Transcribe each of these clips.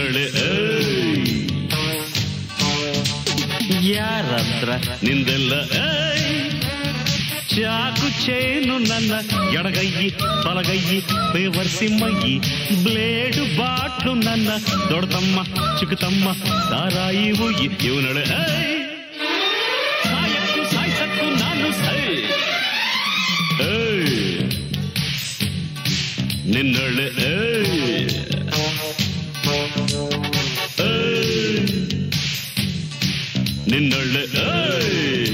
ನಿನ್ನಳೆ ಏಯ್. ಯಾರತ್ರ ನಿಂದೆಲ್ಲ ಏಯ್. ಚಾಕು ಚೇನು ನನ್ನ ಎಡಗೈಯಿ ಬಲಗೈಯಿ ಬೇವರ್ಸಿ ಮೈಯಿ ಬ್ಲೇಡು ಬಾಟ್ಲು ನನ್ನ ದೊಡ್ಡತಮ್ಮ ಚಿಕ್ಕತಮ್ಮ ಸಾರಾಯಿ ಉಯ್ಯಿ ಇವನಳೆ ಏಯ್. ಸಾಯಕ್ಕೂ ಸಾಯ್ಸಕ್ಕೂ ನಾನು ಸೈ ಏಯ್. ನಿನ್ನಳೆ ಏಯ್. ಏಯ್. ನಿನ್ನಳೆ ಏಯ್.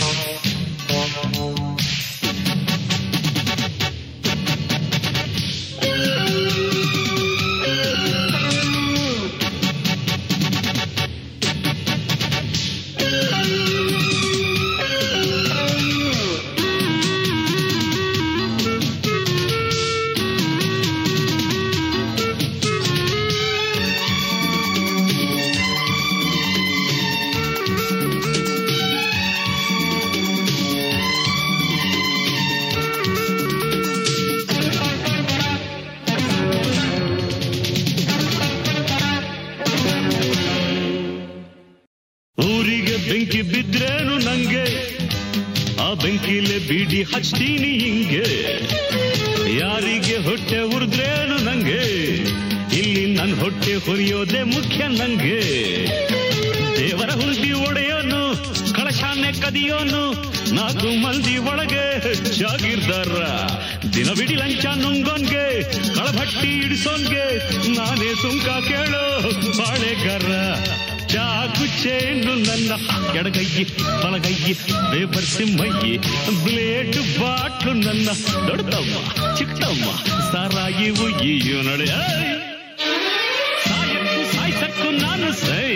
ಊರಿಗೆ ಬೆಂಕಿ ಬಿದ್ರೇನು ನಂಗೆ ಆ ಬೆಂಕಿಲೆ ಬೀಡಿ ಹಚ್ತೀನಿ ಹಿಂಗೆ ಯಾರಿಗೆ ಹೊಟ್ಟೆ ಉರಿದ್ರೇನು ನಂಗೆ ಇಲ್ಲಿ ನನ್ ಹೊಟ್ಟೆ ಹುರಿಯೋದೇ ಮುಖ್ಯ ನಂಗೆ ದೇವರ ಹುಲ್ದಿ ಒಡೆಯೋನು ಕಳಶಾನೆ ಕದಿಯೋನು ನಾಲ್ಕು ಮಂದಿ ಒಳಗೆ ಜಾಗೀರ್ದಾರ ದಿನವಿಡಿ ಲಂಚ ನುಂಗೋನ್ಗೆ ಕಳಭಟ್ಟಿ ಇಡಿಸೋನ್ಗೆ ನಾನೇ ಸುಂಕ ಕೇಳೋ ಬಾಳೆಗಾರ ಚಾಕು ಚೇನು ನನ್ನ ಎಡಗೈಯಿ ಬಲಗೈಯಿ ಬೇಬರ್ಸಿ ಮೈಯಿ ಬ್ಲೇಡ್ ಬಾಟ್ಲು ನನ್ನ ದೊಡ್ಡಮ್ಮ ಚಿಕ್ಕಮ್ಮ ಸಾರಾಯಿ ಉಯ್ಯಿ ನಡೆ ಸಾಯಕ್ಕೂ ಸಾಯ್ಸಕ್ಕೂ ನಾನು ಸೈ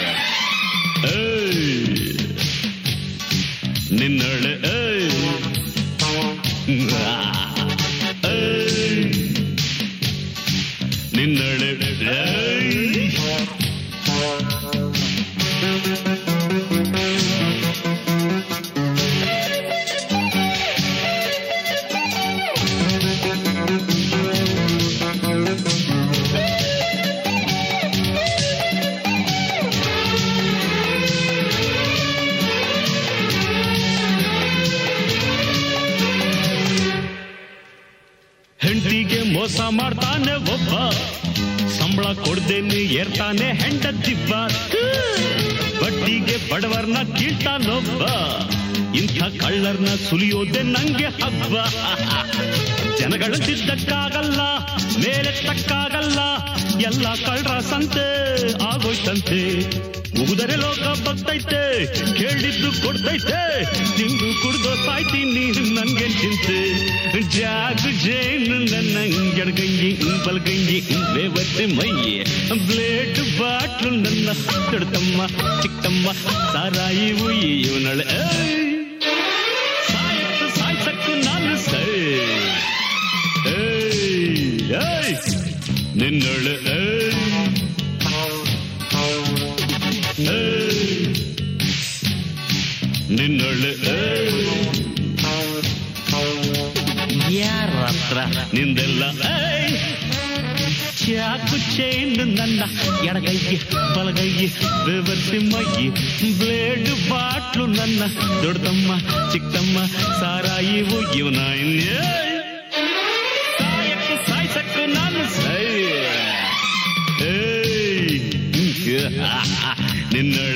ಏಯ್. ನಿನ್ನಳೆ ಏಯ್. ಏಯ್. ನಿನ್ನಳೆ ಏಯ್. ಹೆಂಡತಿಗೆ ಮೋಸ ಮಾಡ್ತಾನೆ ಒಬ್ಬ ಸಂಬಳ ಕೊಡ್ದೇನೆ ಏರ್ತಾನೆ ಹೆಂಡತಿಬ್ಬ ಬಡ್ಡಿಗೆ ಬಡವರ್ನ ಕೀಳ್ತಾನೊಬ್ಬ ಇಂಥ ಕಳ್ಳರ್ನ ಸುಲಿಯೋದೆ ನಂಗೆ ಹಬ್ಬ ಜನಗಳಂತಿದ್ದಕ್ಕಾಗಲ್ಲ ಮೇಲೆ ತಕ್ಕಾಗಲ್ಲ ಎಲ್ಲ ಕಳ್ರ ಸಂತೆ ಆಗೋಯ್ತಂತೆ ಮುಗಿದರೆ ಲೋಕ ಬರ್ತೈತೆ ಕೇಳಿದ್ದು ಕೊಡ್ತೈತೆ ತಿಂದು ಕುಡ್ದು ಸಾಯ್ತೀನಿ ನನ್ಗೆ ಚಿಂತೆ ಜಾಗು ಜೇನು ನನ್ನ ಎಡಗಂಗಿ ಬಲಗಂಗಿ ಬೇವತ್ತೆ ಮೈಯೆ ಬ್ಲೇಡ್ ಬಾಟ್ಲು ನನ್ನ ದೊಡ್ಡತಮ್ಮ ಚಿಕ್ಕಮ್ಮ ಸಾರಾಯಿ ಉಯ್ಯಿ ಇವನಳೆ ಸಾಯಕ್ಕೂ ಸಾಯ್ಸಕ್ಕೂ ನಾನು ಸೈ ಏಯ್, ಏಯ್, ನಿನ್ನೊಳೆ ಏಯ್. ಏಯ್, ನಿನ್ನೊಳೆ ಏಯ್. ಯಾರ ಹತ್ರ ನಿಂದೆಲ್ಲ ಏಯ್. ಚಾಕು ಚೈನ್ ನನ್ನ ಎಡಗೈಗೆ ಬಲಗೈಗೆ ಬೆವರ್ಸಿ ಮೈಯಿ ಬ್ಲೇಡ್ ಬಾಟ್ಲು ನನ್ನ ದೊಡ್ಡತಮ್ಮ ಚಿಕ್ಕಮ್ಮ ಸಾರಾಯಿ ಇವನ ಸಾಯಕ್ಕೆ ಸಾಯ್ಸಕ್ಕೂ ನಾನು ಸೈ ಏಯ್. ನಿನ್ನ